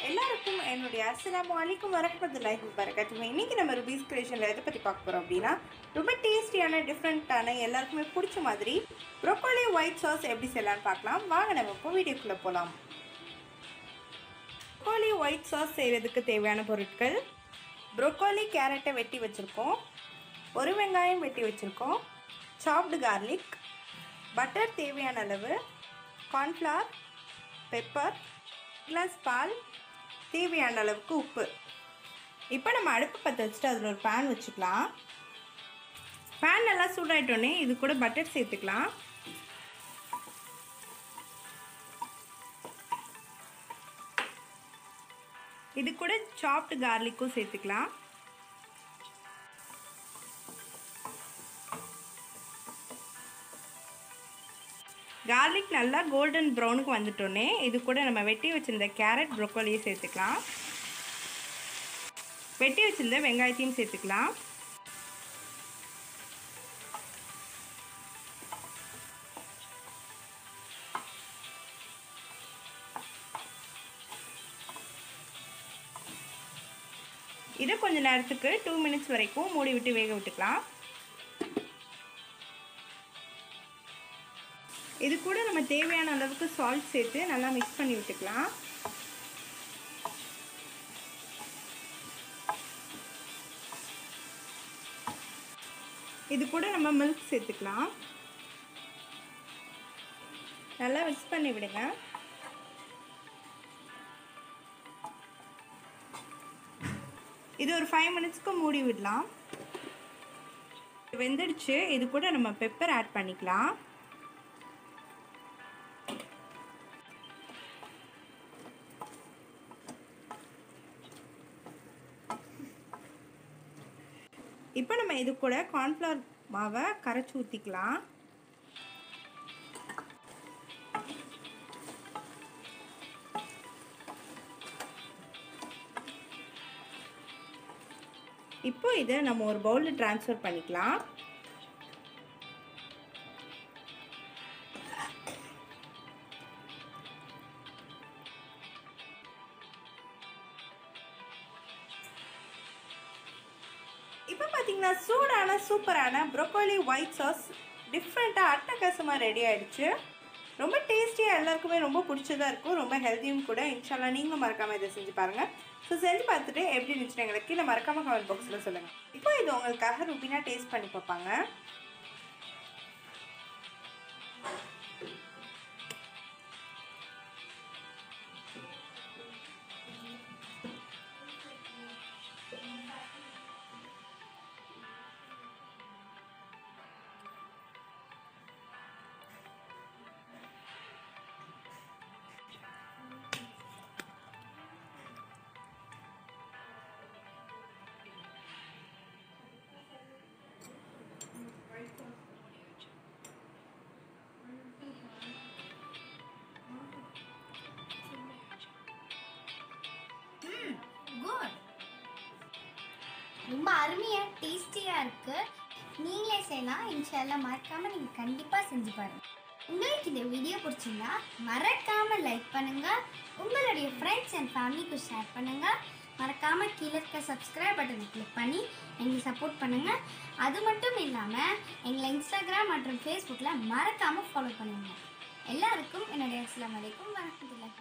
எல்லாருக்கும் என்னுடைய அஸ்ஸலாமு அலைக்கும் வரஹ்மத்துல்லாஹி வபரகாத்துஹு இன்னைக்கு நம்ம ருபீஸ் கிரியேஷனில் எதை பற்றி பார்க்க போகிறோம் அப்படின்னா ரொம்ப டேஸ்டியான டிஃப்ரெண்ட்டான எல்லாருக்குமே பிடிச்ச மாதிரி ப்ரொக்கோலி ஒயிட் சாஸ் எப்படி செய்யலாம்னு பார்க்கலாம் வாங்க நம்ம இப்போ வீடியோக்குள்ளே போகலாம் ப்ரொக்கோலி ஒயிட் சாஸ் செய்கிறதுக்கு தேவையான பொருட்கள் ப்ரொக்கோலி கேரட்டை வெட்டி வச்சுருக்கோம் ஒரு வெங்காயம் வெட்டி வச்சுருக்கோம் சாப்டு கார்லிக் பட்டர் தேவையான அளவு கார்ன்ஃப்ளவர் பெப்பர் கிளாஸ் பால் தேவையான அளவுக்கு உப்பு இப்போ நம்ம அடுப்பு பற்ற வச்சுட்டு அதில் ஒரு பேன் வச்சுக்கலாம் பேன் நல்லா சூடாயிட்டோன்னே இது கூட பட்டர் சேர்த்துக்கலாம் இது கூட சாப்டு கார்லிக்கும் சேர்த்துக்கலாம் கார்லிக் நல்லா கோல்டன் ப்ரௌனுக்கு வந்துட்டோன்னே இது கூட நம்ம வெட்டி வச்சுருந்த கேரட் ப்ரொக்கோலியை சேர்த்துக்கலாம் வெட்டி வச்சுருந்த வெங்காயத்தையும் சேர்த்துக்கலாம் இதை கொஞ்ச நேரத்துக்கு டூ மினிட்ஸ் வரைக்கும் மூடி விட்டு வேக விட்டுக்கலாம் இது கூட நம்ம தேவையான அளவுக்கு சால்ட் சேர்த்து நல்லா மிக்ஸ் பண்ணி விட்டுக்கலாம் இது கூட நம்ம மில்க் சேர்த்துக்கலாம் நல்லா மிக்ஸ் பண்ணி விடுங்க இது ஒரு ஃபைவ் மினிட்ஸ்க்கு மூடி விடலாம் வெந்துடுச்சு இது கூட நம்ம பெப்பர் ஆட் பண்ணிக்கலாம் இப்போ நம்ம இது கூட கார்ன்ஃப்ளவர் மாவை கரைச்சி ஊற்றிக்கலாம் இப்போ இதை நம்ம ஒரு பவுலில் ட்ரான்ஸ்ஃபர் பண்ணிக்கலாம் இப்போ பார்த்தீங்கன்னா சூடான சூப்பரான ப்ரொக்கோலி ஒயிட் சாஸ் டிஃப்ரெண்ட்டாக அட்டகாசமாக ரெடி ஆயிடுச்சு ரொம்ப டேஸ்டியாக எல்லாருக்குமே ரொம்ப பிடிச்சதா இருக்கும் ரொம்ப ஹெல்த்தியும் கூட இன்ஷால்லா நீங்களும் மறக்காமல் இதை செஞ்சு பாருங்கள் ஸோ செஞ்சு பார்த்துட்டு எப்படி இருந்துச்சுன்னு எங்களுக்கு கீழே மறக்காமல் கமெண்ட் பாக்ஸில் சொல்லுங்கள் இப்போ இது உங்களுக்காக ருபினா டேஸ்ட் பண்ணி பார்ப்பாங்க குட் ரொம்ப அருமையாக டேஸ்டியாக இருக்கு நீங்களே செய்யலாம் இன்ஷால்லா மறக்காம நீங்கள் கண்டிப்பாக செஞ்சு பாருங்க உங்களுக்கு இந்த வீடியோ பிடிச்சிருந்தா மறக்காம லைக் பண்ணுங்க உங்களுடைய ஃப்ரெண்ட்ஸ் அண்ட் ஃபேமிலிக்கு ஷேர் பண்ணுங்க மறக்காம கீழே இருக்க சப்ஸ்கிரைப் பட்டனை கிளிக் பண்ணி எங்களுக்கு சப்போர்ட் பண்ணுங்க அது மட்டும் இல்லாமல் எங்களை இன்ஸ்டாகிராம் மற்றும் ஃபேஸ்புக்கில் மறக்காம ஃபாலோ பண்ணுங்க எல்லாருக்கும் என்னுடைய அஸ்லாம் வலைக்கும் வரமத்துல்லாஹி